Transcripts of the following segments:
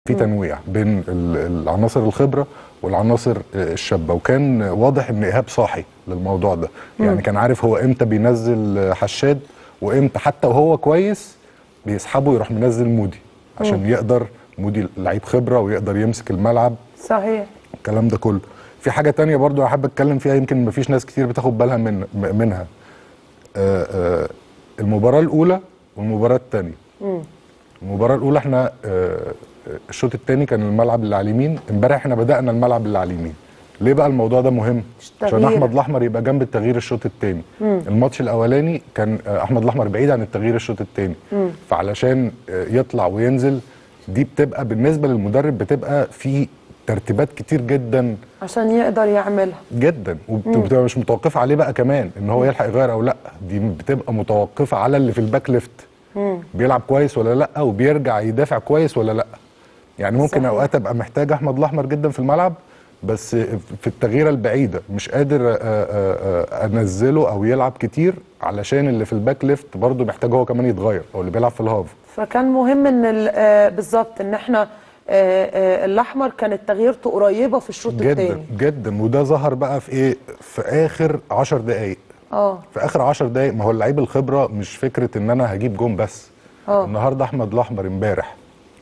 في تنويع بين ال- العناصر الخبره والعناصر آه، الشابه وكان واضح ان ايهاب صاحي للموضوع ده يعني كان عارف هو امتى بينزل آه، حشاد وامتى حتى وهو كويس بيسحبه يروح منزل مودي عشان يقدر مودي لعيب خبره ويقدر يمسك الملعب صحيح الكلام ده كله في حاجه تانية برضو انا حابب اتكلم فيها يمكن مفيش ناس كتير بتاخد بالها من م- منها آه، آه، المباراه الاولى والمباراه الثانيه المباراه الاولى احنا آه، آه، الشوط الثاني كان الملعب اللي على اليمين امبارح احنا بدانا الملعب اللي على اليمين ليه بقى الموضوع ده مهم عشان تغيير. احمد الاحمر يبقى جنب التغيير الشوط الثاني الماتش الاولاني كان آه، احمد الاحمر بعيد عن التغيير الشوط الثاني فعلشان آه، يطلع وينزل دي بتبقى بالنسبه للمدرب بتبقى في ترتيبات كتير جدا عشان يقدر يعملها جدا وبتبقى مش متوقفه عليه بقى كمان ان هو يلحق يغير او لا دي بتبقى متوقفه على اللي في الباك ليفت بيلعب كويس ولا لا وبيرجع يدافع كويس ولا لا يعني ممكن صحيح. اوقات ابقى محتاج احمد الاحمر جدا في الملعب بس في التغييره البعيده مش قادر آه، آه، آه، انزله او يلعب كتير علشان اللي في الباك ليفت برضه محتاج هو كمان يتغير او اللي بيلعب في الهاف فكان مهم ان ال- آه، بالظبط ان احنا آه، آه، الاحمر كانت تغييرته قريبه في الشوط جدا الثاني جدا وده ظهر بقى في ايه في اخر 10 دقائق اه في اخر 10 دقايق ما هو اللعيب الخبره مش فكره ان انا هجيب جون بس آه. النهارده احمد الاحمر امبارح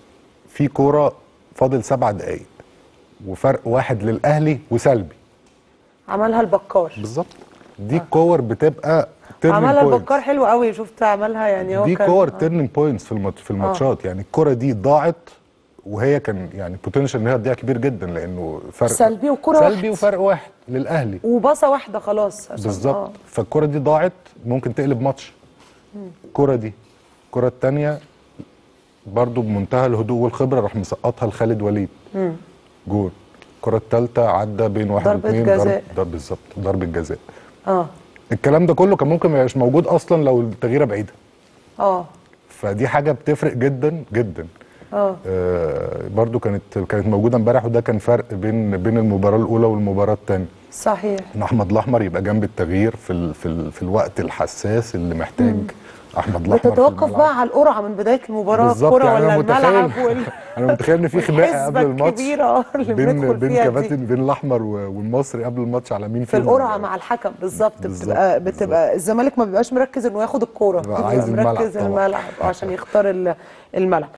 في كوره فاضل سبع دقايق وفرق واحد للاهلي وسلبي عملها البكار بالظبط دي الكور بتبقى turning عملها points. البكار حلو قوي شفت عملها يعني هو دي كان كور آه. تيرنينج بوينتس في الماتش في الماتشات يعني الكره دي ضاعت وهي كان يعني بوتنشال ان هي تضيع كبير جدا لانه فرق سلبي وكرة سلبي واحد. وفرق واحد للاهلي وباصه واحده خلاص عشان- بالظبط آه. فالكره دي ضاعت ممكن تقلب ماتش الكره دي الكره الثانيه برضو بمنتهى الهدوء والخبره راح مسقطها لخالد وليد جول الكره الثالثه عدى بين واحد ضربة واثنين جزاء. ضرب ضرب بالظبط ضربه جزاء اه الكلام ده كله كان ممكن ما يبقاش موجود اصلا لو التغييره بعيده اه فدي حاجه بتفرق جدا جدا اه آه برضو كانت كانت موجوده امبارح وده كان فرق بين بين المباراه الاولى والمباراه الثانيه صحيح ان احمد الاحمر يبقى جنب التغيير في ال في, ال في الوقت الحساس اللي محتاج احمد الاحمر في بتتوقف الملعب. بقى على القرعه من بدايه المباراه بالظبط الكره يعني ولا انا الملعب متخيل وال... انا متخيل ان في خناقه والحسبة قبل الماتش الكبيرة اللي بين بندخل بين فيها دي. كباتن بين الاحمر و- والمصري قبل الماتش على مين في فيهم القرعه مع الحكم بالظبط بالظبط، بتبقى بتبقى الزمالك ما بيبقاش مركز انه ياخد الكوره بيبقى عايز الملعب مركز طبعا. الملعب عشان يختار ال- الملعب